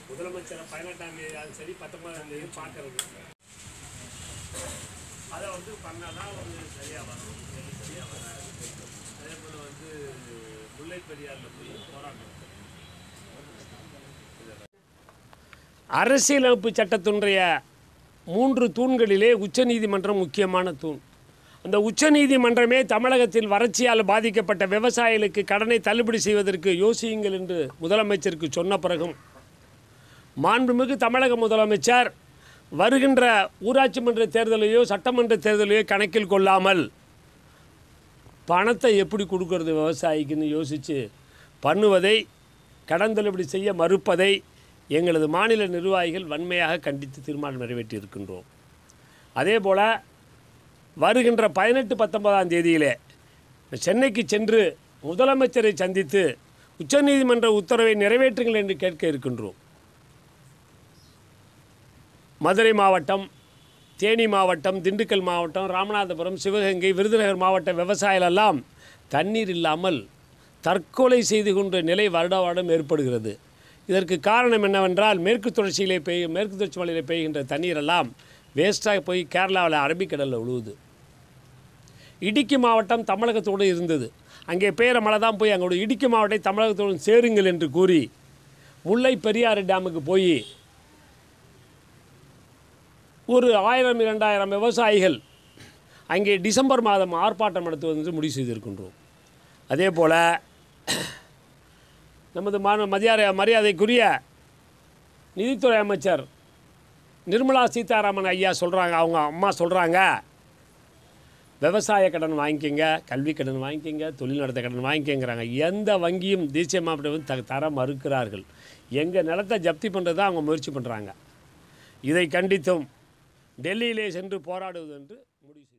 முதலமைச்சரை பதினெட்டாம் தேதி அது சரி பத்தொன்பதாம் தேதி பார்க்கறது அதை வந்து பண்ணாதான் வந்து சரியாக வரும் இது சரியாக வராது அதே போல் வந்து முல்லை பெரியாரில் போய் போராட்டம் அரசியலமைப்பு சட்டத்தினுடைய மூன்று தூண்களிலே உச்சநீதிமன்றம் முக்கியமான தூண் அந்த உச்சநீதிமன்றமே தமிழகத்தில் வறட்சியால் பாதிக்கப்பட்ட விவசாயிகளுக்கு கடனை தள்ளுபடி செய்வதற்கு யோசியுங்கள் என்று முதலமைச்சருக்கு சொன்ன பிறகும் மாண்புமிகு தமிழக முதலமைச்சர் வருகின்ற ஊராட்சி மன்ற தேர்தலையோ சட்டமன்ற தேர்தலையோ கணக்கில் கொள்ளாமல் பணத்தை எப்படி கொடுக்கறது விவசாயிக்குன்னு யோசித்து பண்ணுவதை கடன் தள்ளுபடி செய்ய மறுப்பதை எங்களது மாநில நிர்வாகிகள் வன்மையாக கண்டித்து தீர்மானம் நிறைவேற்றி இருக்கின்றோம் அதே போல் வருகின்ற பதினெட்டு பத்தொன்பதாம் தேதியிலே சென்னைக்கு சென்று முதலமைச்சரை சந்தித்து உச்சநீதிமன்ற உத்தரவை நிறைவேற்றுங்கள் என்று கேட்க இருக்கின்றோம் மதுரை மாவட்டம் தேனி மாவட்டம் திண்டுக்கல் மாவட்டம் ராமநாதபுரம் சிவகங்கை விருதுநகர் மாவட்ட விவசாயிகள் எல்லாம் தண்ணீர் இல்லாமல் தற்கொலை செய்து கொண்ட நிலை வருட வருடம் ஏற்படுகிறது இதற்கு காரணம் என்னவென்றால் மேற்கு தொடர்ச்சியிலே பெய் மேற்கு தொடர்ச்சி மலையிலே பெய்கின்ற தண்ணீரெல்லாம் வேஸ்ட்டாக போய் கேரளாவில் அரபிக்கடலில் விழுவுது இடுக்கி மாவட்டம் தமிழகத்தோடு இருந்தது அங்கே பெய்கிற மழை தான் போய் அங்கோட இடுக்கி மாவட்டத்தை தமிழகத்தோடு சேருங்கள் என்று கூறி முல்லை பெரியாறு டேமுக்கு போய் ஒரு ஆயிரம் இரண்டாயிரம் விவசாயிகள் அங்கே டிசம்பர் மாதம் ஆர்ப்பாட்டம் நடத்துவது என்று முடிவு செய்திருக்கின்றோம் அதே போல் நமது மான மரியாதை மரியாதைக்குரிய நிதித்துறை அமைச்சர் நிர்மலா சீதாராமன் ஐயா சொல்கிறாங்க அவங்க அம்மா சொல்கிறாங்க விவசாய கடன் வாங்கிக்கங்க கல்வி கடன் வாங்கிக்கங்க தொழில் நடத்த கடன் வாங்கிக்கங்கிறாங்க எந்த வங்கியும் தேசிய மாவட்டம் வந்து த தர மறுக்கிறார்கள் எங்கள் நிலத்தை ஜப்தி பண்ணுறது அவங்க முயற்சி பண்ணுறாங்க இதை கண்டித்தும் டெல்லியிலே சென்று போராடுவது என்று முடிவு செய்தார்